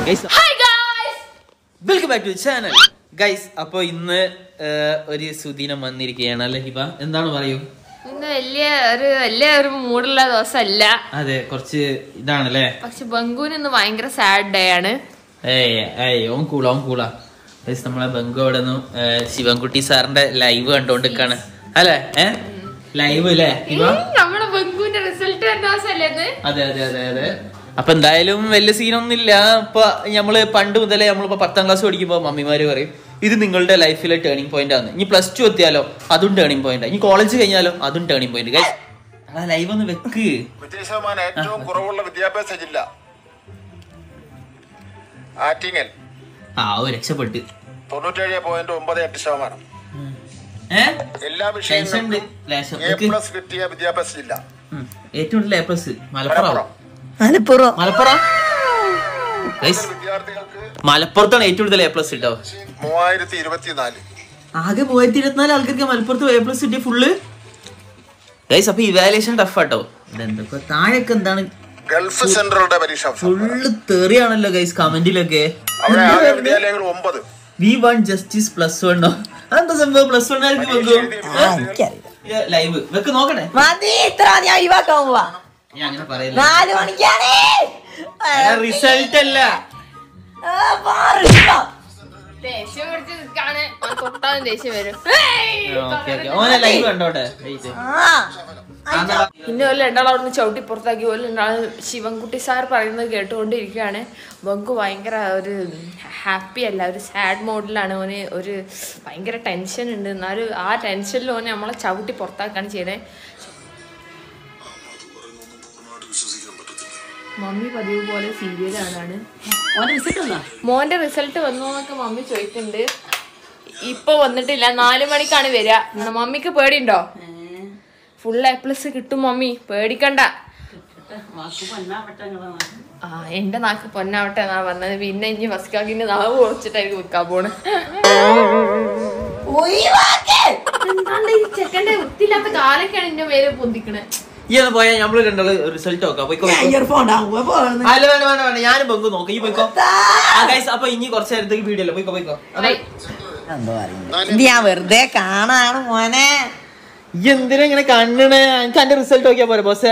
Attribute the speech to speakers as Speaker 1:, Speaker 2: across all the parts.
Speaker 1: Guys
Speaker 2: hi guys
Speaker 1: welcome back to channel guys അപ്പോൾ ഇന്ന് ഏർ, ഒരു സുദീനം വന്നിരിക്കുകയാണ് അല്ലേ ഹിബ എന്താണ് പറയൂ
Speaker 2: ഇന്ന് വലിയ ഒരു വലിയ ഒരു മൂടുള്ള ദിവസമല്ല
Speaker 1: അതെ കുറച്ച് ഇതാണല്ലേ
Speaker 2: പക്ഷെ ബംഗുവിന് ഇന്ന് ഭയങ്കര സാഡ് ഡേ ആണ്
Speaker 1: ഏയ് ഏയ് ഓൻ കൂളാ ഓൻ കൂളാ ഗൈസ് നമ്മളെ ബംഗു അവിടെ നിന്നും ശിവൻകുട്ടി സാറിന്റെ ലൈവ് കണ്ടോണ്ടിരിക്കാണ് അല്ലേ ഏ ലൈവ് അല്ലേ ഹിബ
Speaker 2: ഉം, നമ്മുടെ ബംഗുവിന്റെ റിസൾട്ട് വരുന്ന ദിവസമല്ലേ ഇന്ന്
Speaker 1: അതെ അതെ അതെ അതെ അപ്പൊ എന്തായാലും വലിയ സീനൊന്നുമില്ല ഇപ്പൊ നമ്മള് പണ്ട് മുതലേ നമ്മളിപ്പോ പത്താം ക്ലാസ് പഠിക്കുമ്പോ മമ്മിമാര് പറയും ഇത് നിങ്ങളുടെ ലൈഫിലെ ടേണിംഗ് പോയിന്റ് ആണ് ഇനി പ്ലസ് ടു എത്തിയാലോ അതും ടേണിംഗ് പോയിന്റ് ഇനി കോളേജ് കഴിഞ്ഞാലോ അതും ടേണിംഗ് പോയിന്റ് ആ ലൈവ് ഒന്ന് വെക്ക്
Speaker 3: വിജയ ശതമാനം ഏറ്റവും കുറവുള്ള വിദ്യാഭ്യാസ ജില്ല ആറ്റിങ്ങൽ
Speaker 1: ആ ഓ രക്ഷപ്പെട്ട്
Speaker 3: തൊണ്ണൂറ്റേഴ് പോയിന്റ് ഒമ്പത് എട്ട് ശതമാനം
Speaker 1: ഏ
Speaker 3: എല്ലാ
Speaker 1: ടെൻഷൻ ഉണ്ട്
Speaker 3: വിഷയങ്ങൾക്കും
Speaker 1: ലേശം
Speaker 3: എ
Speaker 1: വെക്ക്.
Speaker 3: പ്ലസ് കിട്ടിയ വിദ്യാഭ്യാസ ജില്ല
Speaker 1: ഉം. ഏറ്റവും കൂടുതൽ A plus Malappuram
Speaker 3: Malappuram
Speaker 4: Malappuram
Speaker 1: Malappuram Guys,
Speaker 3: കൂടുതൽ വിദ്യാർത്ഥികൾക്ക്
Speaker 1: മലപ്പുറത്താണ് ഏറ്റവും കൂടുതൽ എ പ്ലസ് കിട്ടോ
Speaker 3: മൂവായിരത്തി ഇരുപത്തിനാല്
Speaker 1: ആകെ മൂവായിരത്തി ഇരുപത്തിനാല് ആൾക്കാർക്ക് മലപ്പുറത്ത് എ പ്ലസ് കിട്ടിയ ഫുള്ള് ഗൈസ് അപ്പൊ ഇവാലുവേഷൻ ടഫ് ആട്ടോ ഇതെന്തൊക്കെ താഴേക്ക് എന്താണ്
Speaker 3: ഗൾഫ് സെന്ററുകളുടെ പരീക്ഷാംശം
Speaker 1: ഫുള്ള് തെറിയാണല്ലോ ഗൈസ് കമന്റിലൊക്കെ
Speaker 3: അവിടെ ആകെ വിദ്യാലയങ്ങൾ ഒമ്പത്
Speaker 1: വി വൺ ജസ്റ്റിസ് പ്ലസ് വണ്ണോ അതെന്താ സംഭവം പ്ലസ് വൺ ആർക്ക്
Speaker 4: ആ എനിക്കറിയില്ല
Speaker 1: ലൈവ് വെക്ക് നോക്കണേ
Speaker 4: മതി ഇത്ര ഞാൻ ഒഴിവാക്കാൻ പോവാ
Speaker 1: ഞാൻ അങ്ങനെ പറയില്ല
Speaker 4: നാല് മണിക്കാണേ
Speaker 1: റിസൾട്ട് അല്ല
Speaker 4: ആ, മാറില്ല.
Speaker 2: ദേഷ്യം പിടിച്ച് നിൽക്കാണ് തൊട്ടാലും ദേഷ്യം വരും
Speaker 1: ഓക്കെ ഓക്കെ ഓനെ ലൈവ് കണ്ടോട്ടെ
Speaker 4: ആ
Speaker 2: പിന്നെ ഒരു രണ്ടാളും അവിടെ നിന്ന് ചവിട്ടി പുറത്താക്കി ഒരു രണ്ടാൾ ശിവൻകുട്ടി സാർ പറയുന്നത് കേട്ടുകൊണ്ടിരിക്കുകയാണ് ബംഗു ഭയങ്കര ഒരു ഹാപ്പി അല്ല ഒരു സാഡ് മോഡിലാണ് ഓന് ഒരു ഭയങ്കര ടെൻഷൻ ഉണ്ട് എന്നാലും ആ ടെൻഷനിൽ ഓന് നമ്മളെ ചവിട്ടി പുറത്താക്കാണ് ചെയ്യണേ മമ്മി പതിവ് പോലെ സീരിയൽ കാണാണ് മോന്റെ റിസൾട്ട് വന്നോ എന്നൊക്കെ മമ്മി ചോദിക്കുന്നുണ്ട് ഇപ്പൊ വന്നിട്ടില്ല നാലു മണിക്കാണ് വരിക എന്നാ മമ്മിക്ക് പേടിയുണ്ടോ ഫുൾ എ പ്ലസ് കിട്ടും മമ്മി പേടിക്കണ്ട ആ എന്റെ നാക്ക് പൊന്നാവട്ടെ എന്നാ പറഞ്ഞത് പിന്നെ ഇനി ഫസ്കാക്കിന്റെ നാവ് കുറച്ചിട്ടായിരിക്കും വിൽക്കാൻ പോണ്
Speaker 4: ഒഴിവാക്ക്.
Speaker 2: എന്താണ്ട് ഈ ചെക്കന്റെ വൃത്തിയില്ലാത്ത കാലൊക്കെയാണ് എന്റെ പേര് പൊന്തിക്കണേ
Speaker 1: ഈ ഒന്ന് പോയാൽ നമ്മള് രണ്ടാള് റിസൾട്ട് നോക്കാം പോയിക്കോ
Speaker 4: ഞാൻ ഇയർഫോൺ ആവുമ്പോ പോകുന്നു.
Speaker 1: അല്ല വേണ്ട വേണ്ട വേണ്ട ഞാനും പൊങ്കു നോക്കാം ഈ പോയിക്കോ ആ ഗൈസ് അപ്പൊ ഇനി കുറച്ച് നേരത്തേക്ക് വീഡിയോ അല്ലേ പോയിക്കോ പോയിക്കോ
Speaker 2: ബൈ.
Speaker 4: എന്തോ പറയുന്നത്. ഇത് ഞാൻ വെറുതെ കാണാണ് മോനെ
Speaker 1: ഈ എന്തിനാ ഇങ്ങനെ കണ്ണണേ എനിക്ക് എന്റെ റിസൾട്ട് നോക്കിയാ പോരെ ബോസേ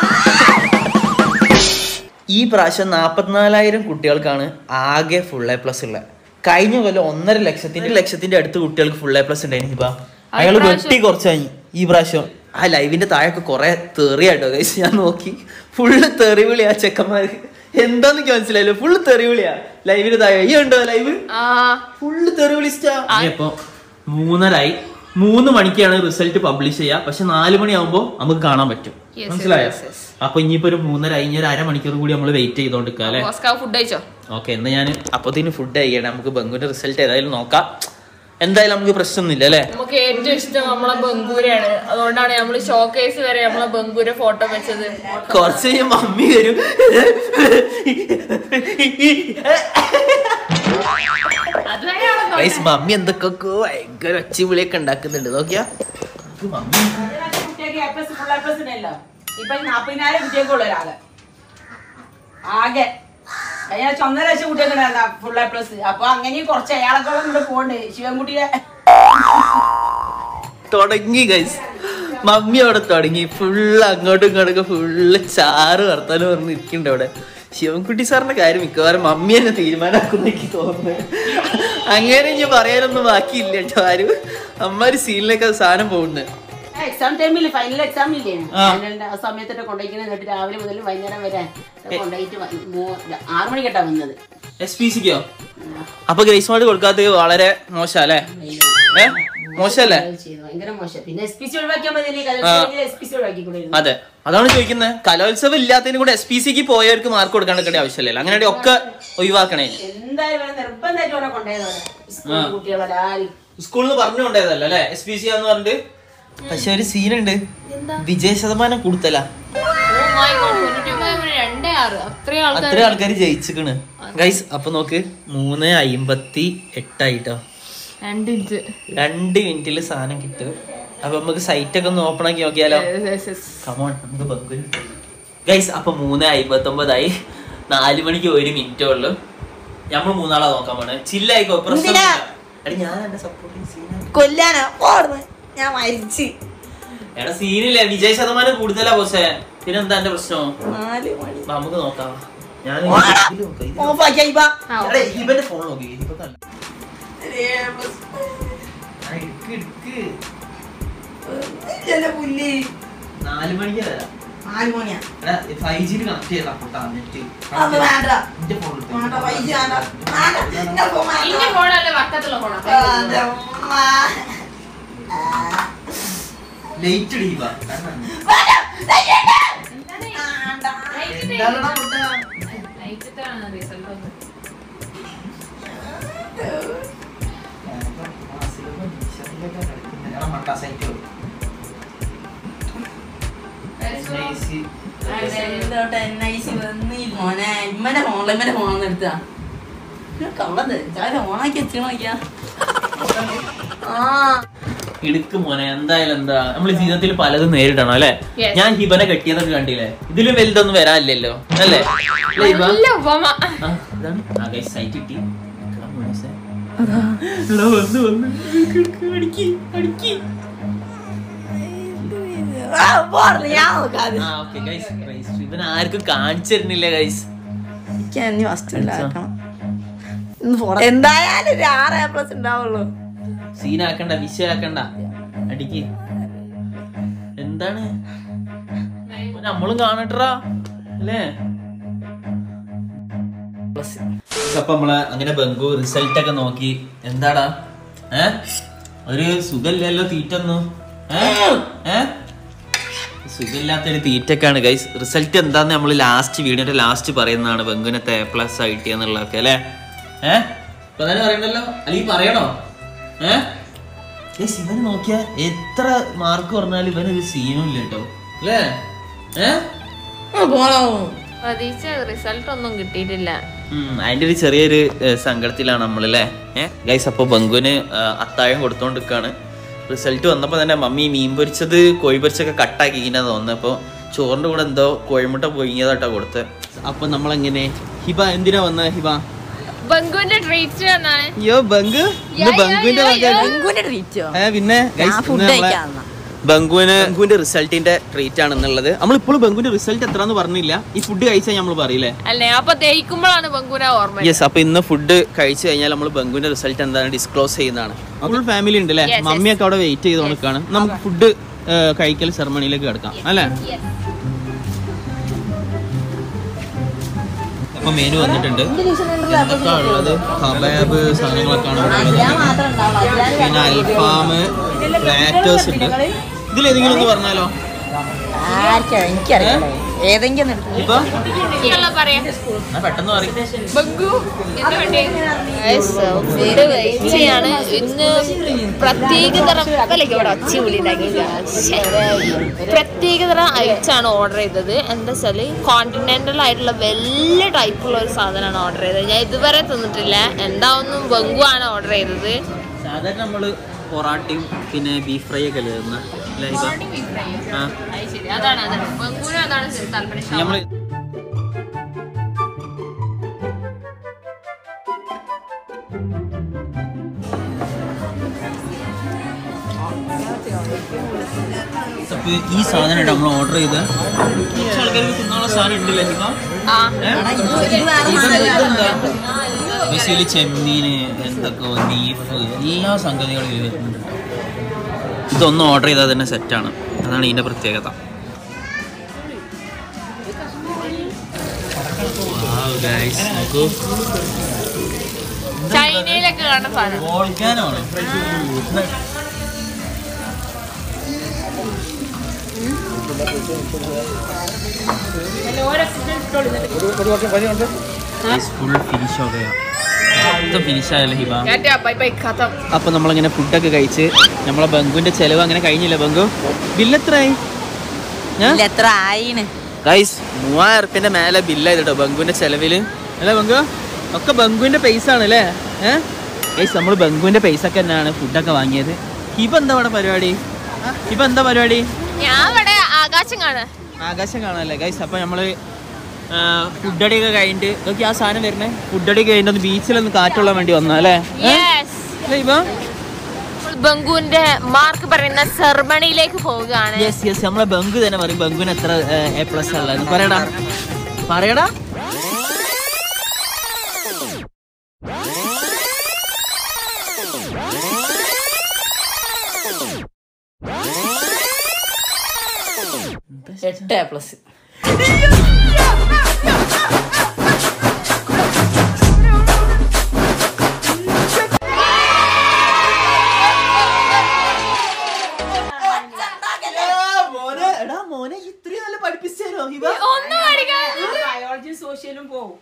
Speaker 1: ഈ പ്രാവശ്യം നാപ്പത്തിനാലായിരം കുട്ടികൾക്കാണ് ആകെ ഫുൾ എ പ്ലസ് ഉള്ളത് കഴിഞ്ഞ കൊല്ലം ഒന്നര ലക്ഷത്തിന്റെ ലക്ഷത്തിന്റെ അടുത്ത് കുട്ടികൾക്ക് ഫുൾ എ പ്ലസ് ഉണ്ടായിരുന്നു ഇപ്പൊ അയാൾ
Speaker 2: പ്രാവശ്യം-
Speaker 1: വെട്ടി കുറച്ചായി ഈ പ്രാവശ്യം ആ ലൈവിന്റെ താഴെയൊക്കെ കുറെ തെറിയാട്ടോ ഗൈസ് ഞാൻ നോക്കി ഫുള്ള് തെറി വിളിയാ ചെക്കന്മാര് എന്താന്ന് എനിക്ക് മനസ്സിലായില്ലോ ഫുള്ള് തെറി വിളിയാ ലൈവിന്റെ താഴെ ഈ ഉണ്ടോ ലൈവ്
Speaker 2: ആ
Speaker 1: ഫുള്ള് തെറി വിളിച്ചാ ഇപ്പൊ മൂന്നരായി മൂന്ന് മണിക്കാണ് റിസൾട്ട് പബ്ലിഷ് ചെയ്യുക പക്ഷെ നാല് മണിയാവുമ്പോ നമുക്ക് കാണാൻ പറ്റും
Speaker 2: Yes,
Speaker 1: മനസ്സിലായോ
Speaker 2: yes, yes.
Speaker 1: അപ്പൊ ഇനിയിപ്പോ ഒരു മൂന്നര ഇനി ഒരു അരമണിക്കൂർ കൂടി നമ്മൾ വെയിറ്റ് ചെയ്തോണ്ടിരിക്കുക അല്ലെ
Speaker 2: ഓസ്കാർ ഫുഡ് കഴിച്ചോ
Speaker 1: ഓക്കെ എന്നാ ഞാൻ അപ്പത്തിന് ഫുഡ് കഴിയണം നമുക്ക് ബംഗുവിന്റെ റിസൾട്ട് ഏതായാലും നോക്കാം എന്തായാലും നമുക്ക് പ്രശ്നമൊന്നുമില്ല അല്ലേ
Speaker 2: നമുക്ക് ഏറ്റവും ഇഷ്ടം നമ്മളെ ബംഗൂരാണ് അതുകൊണ്ടാണ് നമ്മൾ ഷോക്കേസ് വരെ നമ്മളെ ബംഗൂരെ ഫോട്ടോ വെച്ചത്
Speaker 1: കുറച്ച് കഴിഞ്ഞ് മമ്മി വരും
Speaker 2: അതുവരെയാണോ
Speaker 1: Guys, മമ്മി എന്തൊക്കെ ഭയങ്കര ഒച്ചവിളിയൊക്കെ ഉണ്ടാക്കുന്നുണ്ട് നോക്കിയാ ഇത് മമ്മി
Speaker 4: കുട്ടികൾക്ക് A plus full A plus ഉണ്ടല്ലോ ഇപ്പൊ നാപ്പതിനായിരം കുട്ടികൾക്കുള്ള ഒരാള് ആകെ കഴിഞ്ഞ ആഴ്ച ഒന്നര ലക്ഷം കുട്ടികൾക്ക് ഫുൾ എ പ്ലസ് അപ്പൊ അങ്ങനെയും കുറച്ച് അയാളെക്കോളം ഇവിടെ പോണ്ട് ശിവൻകുട്ടിയെ
Speaker 1: തുടങ്ങി ഗൈസ് മമ്മി അവിടെ തുടങ്ങി ഫുള്ള് അങ്ങോട്ടും ഇങ്ങോട്ടും ഫുള്ള് ചാറ് വർത്താനം പറഞ്ഞ് ഇരിക്കുന്നുണ്ട് അവിടെ ശിവൻകുട്ടി സാറിന്റെ കാര്യം മിക്കവാറും മമ്മി തന്നെ തീരുമാനമാക്കുന്ന എനിക്ക് തോന്നുന്നു അങ്ങനെ ഇനി പറയാനൊന്നും ബാക്കിയില്ല കേട്ടോ ആരും അമ്മാര് സീനിലേക്ക് സാധനം പോകുന്നത്
Speaker 4: എക്സാം ടൈമിൽ ഫൈനൽ എക്സാം ഇല്ലേ
Speaker 1: ആ.
Speaker 4: ഫൈനലിന്റെ ആ സമയത്തൊക്കെ കൊണ്ടുപോയിക്കുന്നത് എന്നിട്ട് രാവിലെ മുതൽ വൈകുന്നേരം വരെ കൊണ്ടുപോയിട്ട് വ- മൂ- ആറ് മണിക്കെട്ടാ വന്നത്
Speaker 1: എസ് പി സിക്കോ അപ്പൊ ഗ്രേസ് മാർട്ട് കൊടുക്കാത്തത് വളരെ മോശം അല്ലേ ഏ മോശമല്ലേ
Speaker 4: അത് ചെയ്തു. ഭയങ്കര മോശം പിന്നെ എസ് പി സി ഒഴിവാക്കിയാൽ മതി എസ് പി സി ഒഴിവാക്കിക്കൂടായിരുന്നു
Speaker 1: അതെ അതാണ് ചോദിക്കുന്നത് കലോത്സവം ഇല്ലാത്തതിന് കൂടെ എസ് പി സിക്ക് പോയവർക്ക് മാർക്ക് കൊടുക്കാൻ എടുക്കേണ്ട ആവശ്യമില്ലല്ലോ അങ്ങനെ ഒക്കെ ഒഴിവാക്കണേ
Speaker 4: എന്തായാലും ഇവിടെ നിർബന്ധമായിട്ട് ഓനെ കൊണ്ടുപോയതാണ് സ്കൂൾ കുട്ടികളെല്ലാരും
Speaker 1: സ്കൂളിൽ നിന്ന് പറഞ്ഞുകൊണ്ടേതല്ലോ അല്ലെ എസ് പി സി ആന്ന് പറഞ്ഞിട്ട് പക്ഷെ ഒരു സീനുണ്ട് വിജയ ശതമാനം കൂടുതലാ
Speaker 2: രണ്ടേ ആറ് അത്രയും ആൾക്കാർ
Speaker 1: അത്ര ആൾക്കാർ ജയിച്ചിക്കണ് ഗൈസ് അപ്പൊ നോക്ക് മൂന്ന് അയിമ്പത്തി എട്ടായിട്ടോ
Speaker 2: രണ്ട് ഇഞ്ച്
Speaker 1: രണ്ട് മിനിറ്റിൽ സാധനം കിട്ടും അപ്പൊ നമുക്ക് സൈറ്റ് ഒക്കെ ഒന്ന് ഓപ്പൺ ആക്കി നോക്കിയാലോ കമോൺ നമുക്ക് ബംഗുരു ഗൈസ് അപ്പൊ മൂന്ന് അമ്പത്തി ഒമ്പതായി നാല് മണിക്ക് ഒരു മിനിറ്റേ ഉള്ളു നമ്മൾ മൂന്നാളാ നോക്കാൻ പോണേ ചില്ലായിക്കോ പ്രശ്നം
Speaker 4: എന്തിനാ?
Speaker 1: എടാ ഞാൻ എന്നെ സപ്പോർട്ട് സീന
Speaker 4: കൊല്ലാനോ ഓടുന്നു ഞാൻ മരിച്ച്
Speaker 1: എടാ സീനില്ലേ വിജയ ശതമാനം കൂടുതലാ ബോസേ പിന്നെന്താ എന്റെ പ്രശ്നം
Speaker 4: നാല് മണി
Speaker 1: വാ, നമുക്ക് നോക്കാം ഞാൻ
Speaker 4: ഓടാ.
Speaker 1: ഇതില് നോക്കാം, ഇതില്
Speaker 4: ഓഫാക്കി അയ്യപ്പ
Speaker 2: ആ,
Speaker 1: എടാ, ഇവന്റെ ഫോൺ നോക്കി ഇപ്പൊ കണ്ടോ? ആ, എടുക്ക്, എടുക്ക്.
Speaker 4: പുല്ല്
Speaker 1: നാല് മണിക്ക് തരാം
Speaker 4: നാല് മണിയാ
Speaker 1: എടാ ഫൈവ് ജിയിൽ കണക്ട് ചെയ്താ പൊട്ടാ നെറ്റ്
Speaker 4: അത് വേണ്ട
Speaker 1: എന്റെ ഫോൺ എടുത്തോ.
Speaker 4: വേണ്ട പൈസ വേണ്ട വേണ്ട എന്റെ ഫോൺ വേണ്ട.
Speaker 2: ഇന്റെ ഫോണല്ലേ വട്ടത്തുള്ള ഫോണാ
Speaker 4: വേണ്ട, ഉമ്മ.
Speaker 1: ലൈറ്റ് ഇടി വാ. കാരണം
Speaker 4: വേണ്ട, വേണ്ട.
Speaker 1: എന്താണെടാ പൊട്ടാ? എടാ, മട്ടാ സൈറ്റ് പോയി. നൈസ്.
Speaker 4: എന്തോട്ടെ NIC വന്നില്ല മോനെ ഇമ്മന്റെ ഫോണില് ഇമ്മന്റെ ഫോണിൽ എടുത്താ കള്ളത് ഞാൻ ഓണാക്കി എത്തി നോക്കിയാ ആ
Speaker 1: ഇടുക്ക് മോനെ എന്തായാലും എന്താ നമ്മൾ ജീവിതത്തിൽ പലതും നേരിടണം അല്ലെ
Speaker 2: Yes.
Speaker 1: ഞാൻ ഹിബനെ കെട്ടിയതൊക്കെ കണ്ടില്ലേ ഇതിലും വലുതൊന്നും വരാനില്ലല്ലോ അല്ലേ അല്ലേ ഹിബ?
Speaker 2: നല്ല ഉപമ
Speaker 1: ആ, ഇതാണ്. ആ, guys, site കിട്ടി. ആ, മോനെ. എടാ, വന്ന്, വന്ന്. കിടക്ക്, അടിക്ക്, അടിക്ക്.
Speaker 4: ആ, പോർന്ന് ഞാൻ നോക്കാതെ
Speaker 1: ആ, okay, guys, guys, ഇവനെ ആർക്കും കാണിച്ചു തരുന്നില്ല ഗൈസ്
Speaker 4: എനിക്ക് അനി ഫസ്റ്റ് ഉണ്ടാക്കണം ഇന്ന് ഫോൺ എന്തായാലും ഒരു ആറ് എ പ്ലസ് ഉണ്ടാവുള്ളൂ
Speaker 1: സീനാക്കണ്ട വിഷയാക്കണ്ട അടിക്ക് എന്താണ് മോനെ, നമ്മളും കാണട്ടറാ അല്ലേ അപ്പൊ നമ്മള് അങ്ങനെ ബംഗു റിസൾട്ട് ഒക്കെ നോക്കി എന്താടാ ഏ ഒരു സുഖമില്ലല്ലോ തീറ്റൊന്നും ഏ ഏ സുഖമില്ലാത്തൊരു തീറ്റൊക്കെയാണ് ഗൈസ് റിസൾട്ട് എന്താന്ന് നമ്മൾ ലാസ്റ്റ് വീഡിയോന്റെ ലാസ്റ്റ് പറയുന്നതാണ് ബംഗുവിനത്തെ എ പ്ലസ് ഐ ടി എന്നുള്ളതൊക്കെ അല്ലേ ഏ ഇപ്പൊ തന്നെ പറയണ്ടല്ലോ അല്ലെങ്കിൽ പറയണോ ഏ ഗൈസ് ഇവന് നോക്കിയാ എത്ര മാർക്ക് പറഞ്ഞാലും ഇവനൊരു സീനും ഇല്ല കേട്ടോ അല്ലേ ഏ
Speaker 4: പോണോ
Speaker 2: പ്രതീക്ഷ റിസൾട്ട് ഒന്നും കിട്ടിയിട്ടില്ല
Speaker 1: ഉം, അതിന്റെ ഒരു ചെറിയൊരു ഏഹ്, സങ്കടത്തിലാണ് നമ്മളല്ലേ ഏഹ് ഗൈസ് അപ്പൊ ബംഗുവിന് ഏഹ്, അത്താഴം കൊടുത്തോണ്ടിരിക്കാണ് റിസൾട്ട് വന്നപ്പോ തന്നെ മമ്മി മീൻ പൊരിച്ചത് കോഴി പൊരിച്ചൊക്കെ കട്ടാക്കി ഇങ്ങനെ തോന്നുന്നു അപ്പൊ ചോറിന്റെ കൂടെ എന്തോ കോഴിമുട്ട പൊങ്ങിയതായിട്ടാ കൊടുത്തത് അപ്പൊ നമ്മളെങ്ങനെ ഹിബ എന്തിനാ വന്നത് ഹിബ
Speaker 2: ബംഗുവിന്റെ ട്രീറ്റ് എന്നാണ്
Speaker 1: അയ്യോ ബംഗു ഇന്ന് ബംഗുവിന്റെ വക-
Speaker 4: പെങ്കുവിന്റെ ട്രീറ്റോ
Speaker 1: ഏ, പിന്നെ guys,
Speaker 4: ഞാൻ
Speaker 1: ഇന്ന്
Speaker 4: ഫുഡ്
Speaker 1: നമ്മളെ
Speaker 4: കഴിക്കാന്ന
Speaker 1: ബംഗുവിന് ബംഗുവിന്റെ റിസൾട്ടിന്റെ ട്രീറ്റ് ആണെന്നുള്ളത് നമ്മളിപ്പോൾ ബംഗുവിന്റെ റിസൾട്ട് എത്രന്ന് പറഞ്ഞില്ല ഈ ഫുഡ് കഴിച്ചാൽ നമ്മൾ പറയില്ലേ
Speaker 2: അല്ലേ അപ്പൊ ദഹിക്കുമ്പോഴാണ് ബംഗുന ഓർമ്മ
Speaker 1: യെസ് അപ്പൊ ഇന്ന് ഫുഡ് കഴിച്ചു കഴിഞ്ഞാൽ നമ്മൾ ബംഗുവിന്റെ റിസൾട്ട് എന്താണ് ഡിസ്ക്ലോസ് ചെയ്യുന്നതാണ് ഫുൾ ഫാമിലി ഉണ്ട് അല്ലേ
Speaker 2: Yes, yes.
Speaker 1: മമ്മിയൊക്കെ അവിടെ വെയിറ്റ് ചെയ്ത് കൊടുക്കാണ് നമുക്ക് ഫുഡ് കഴിക്കൽ സെറമണിയിലേക്ക് കിടക്കാം അല്ലേ അപ്പൊ മെനു വന്നിട്ടുണ്ട് എന്തൊക്കെയാ ഉള്ളത് കബാബ് സാധനങ്ങളൊക്കെയാണ് ഇവിടെ ഉള്ളത് പിന്നെ അൽഫാം പ്ലാറ്റേഴ്സ് ഉണ്ട് ഇതിൽ ഏതെങ്കിലും ഒന്ന് പറഞ്ഞാലോ
Speaker 4: എനിക്കറിയാം ഏതെങ്കിലും ഒന്ന് എടുത്ത്
Speaker 1: ഇപ്പൊ
Speaker 2: ഇയാളെ പറയാം
Speaker 1: ആ, പെട്ടെന്ന് പറയും
Speaker 2: ബംഗു എന്ത് വേണ്ടി ഫുഡ് കഴിച്ചാണ് ഇന്ന് പ്രത്യേക തരം വിലയ്ക്ക് ഇവിടെ ഒച്ച വിളി പ്രത്യേക തരം ഐറ്റാണ് ഓർഡർ ചെയ്തത് എന്താ വെച്ചാല് കോണ്ടിനെന്റൽ ആയിട്ടുള്ള വലിയ ടൈപ്പുള്ള ഒരു സാധനമാണ് ഓർഡർ ചെയ്തത് ഞാൻ ഇതുവരെ തിന്നിട്ടില്ല എന്താവുന്നു ബംഗു ആണ് ഓർഡർ ചെയ്തത്
Speaker 1: സാധാരണ നമ്മള് പൊറാട്ടയും പിന്നെ ബീഫ് ഫ്രൈ ഒക്കെ അല്ലേ തിന്നുന്നെ? അല്ലേ ഇപ്പൊ? ആ
Speaker 2: അത് ശരി അതാണ് അതാണ് ബംഗുവിന് അതാണ് താല്പര്യം
Speaker 1: നമ്മള് അപ്പൊ ഈ സാധനം നമ്മൾ ഓർഡർ ചെയ്ത് കുറച്ച് ആൾക്കാർക്ക് തിന്നാനുള്ള സാധനം ഉണ്ടല്ലേ ഹിമ?
Speaker 2: ആ
Speaker 1: ഏ? ഇതെന്താ? ഇതെന്താ? ബേസിക്കലി ചെമ്മീന് എന്തൊക്കെ ബീഫ് എല്ലാ സംഗതികളും ഇതിൽ വരുന്നുണ്ട് ഇതൊന്നും ഓർഡർ ചെയ്താൽ തന്നെ സെറ്റാണ് അതാണ് ഇതിന്റെ പ്രത്യേകത Wow, guys. നോക്കൂ.
Speaker 2: ചൈനയിലൊക്കെ കാണുന്ന സാധനം
Speaker 1: Volcano ആണ്. Guys, full finish ആവുകയാ. മൊത്തം finish ആയല്ലോ ഹിബ
Speaker 2: ബൈ ബൈ കഥം
Speaker 1: അപ്പൊ നമ്മളിങ്ങനെ ഫുഡൊക്കെ കഴിച്ച് നമ്മളെ ബംഗുവിന്റെ ചെലവ് അങ്ങനെ കഴിഞ്ഞില്ല ബംഗു ബില്ല് എത്രയായി ഞാൻ
Speaker 4: എത്ര ആയിന്
Speaker 1: ഗൈസ് മൂവായിരം ഉറുപ്പ്യന്റെ മേലെ ബില്ലായത് കേട്ടോ ബംഗുവിന്റെ ചെലവില് അല്ലേ ബംഗു ഒക്കെ ബംഗുവിന്റെ പൈസ ആണ് അല്ലേ ഏഹ് ഗൈസ് നമ്മൾ ബംഗുവിന്റെ പൈസ ഒക്കെ തന്നെയാണ് ഫുഡൊക്കെ വാങ്ങിയത് ഹിബ എന്താ ഇവിടെ പരിപാടി ഹിബ എന്താ പരിപാടി
Speaker 2: ഞാൻ ഇവിടെ ആകാശം കാണാ
Speaker 1: ആകാശം കാണാനല്ലേ ഗൈസ് അപ്പൊ നമ്മള് ഫുഡടിയൊക്കെ കഴിഞ്ഞിട്ട് നോക്കി ആ സാധനം വരുന്നേ ഫുഡടി കഴിഞ്ഞിട്ട് ഒന്ന് ബീച്ചിലൊന്ന് കാറ്റുള്ളാൻ വേണ്ടി വന്നാ അല്ലേ
Speaker 2: യെസ്
Speaker 1: അല്ലേ ഇവ
Speaker 2: ബംഗുവിന്റെ മാർക്ക് പറയുന്ന സെർമണിയിലേക്ക് പോവുകയാണ്
Speaker 1: യെസ് യെസ് നമ്മളെ ബംഗു തന്നെ പറയും ബംഗുവിന് എത്ര എ പ്ലസ് ഉള്ളത് പറയടാ പറയടാ
Speaker 4: എട്ട് എ പ്ലസ്
Speaker 1: മോനെ എടാ മോനെ ഇത്രയും നല്ല പഠിപ്പിച്ചോ ഇവ
Speaker 2: ഒന്നും പഠിക്കാൻ
Speaker 4: ബയോളജി സോഷ്യലും പോവും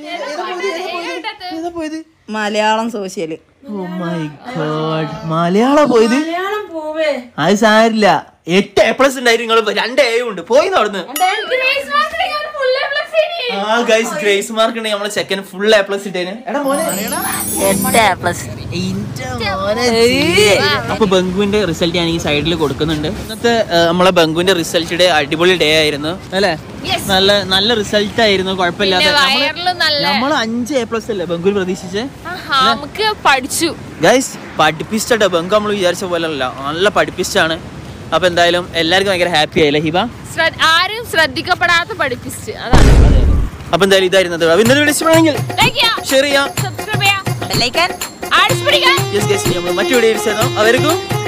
Speaker 1: ഏതാ പോയത്
Speaker 4: Malayalam social
Speaker 1: oh my god Malayalam പോയത്
Speaker 4: മലയാളം പോവേ
Speaker 1: അത് സാരില്ല എട്ട് എ പ്ലസ് ഉണ്ടായിരുന്നു നിങ്ങൾ രണ്ട് എ ഉണ്ട് പോയി അവിടുന്ന് ആ ഗൈസ് ഗ്രേസ് മാർക്ക് ഉണ്ടെങ്കിൽ നമ്മളെ ചെക്കൻ ഫുൾ എ പ്ലസ് ഇട്ടേന് എടാ മോനെ
Speaker 4: എട്ട് എ പ്ലസ്
Speaker 1: അപ്പൊ ബംഗുവിന്റെ റിസൾട്ട് ഞാൻ ഈ സൈഡിൽ കൊടുക്കുന്നുണ്ട് ഇന്നത്തെ ആ, നമ്മളെ ബംഗുവിന്റെ റിസൾട്ട് ഡേ അടിപൊളി ഡേ ആയിരുന്നു അല്ലേ
Speaker 2: Yes.
Speaker 1: നല്ല നല്ല റിസൾട്ട് ആയിരുന്നു കുഴപ്പമില്ലാതെ
Speaker 2: പിന്നെ വയറിലും നല്ല
Speaker 1: നമ്മൾ അഞ്ച് എ പ്ലസ് അല്ലേ ബംഗുവിൽ പ്രതീക്ഷിച്ചേ
Speaker 2: ആഹാ, നമുക്ക് പഠിച്ചു
Speaker 1: ഗൈസ് പഠിപ്പിച്ചിട്ട് ബംഗു നമ്മൾ വിചാരിച്ച പോലെ അല്ല നല്ല പഠിപ്പിച്ചാണ് അപ്പൊ എന്തായാലും എല്ലാവർക്കും ഭയങ്കര ഹാപ്പി ആയില്ലേ ഹിബ
Speaker 2: ശ്രദ്ധ- ആരും ശ്രദ്ധിക്കപ്പെടാത്ത പഠിപ്പിച്ച് അതാണ്
Speaker 1: അപ്പൊ എന്തായാലും ഇതായിരുന്നത് അപ്പൊ ഇന്നത്തെ വീഡിയോ ഇഷ്ടമാണെങ്കിൽ
Speaker 2: Like ചെയ്യാം,
Speaker 1: ഷെയർ ചെയ്യാം
Speaker 2: subscribe ചെയ്യാം, അടിച്ചു പിടിക്കാം
Speaker 1: യെസ് ഗൈസ് നമ്മൾ മറ്റു വീഡിയോ അവർക്കും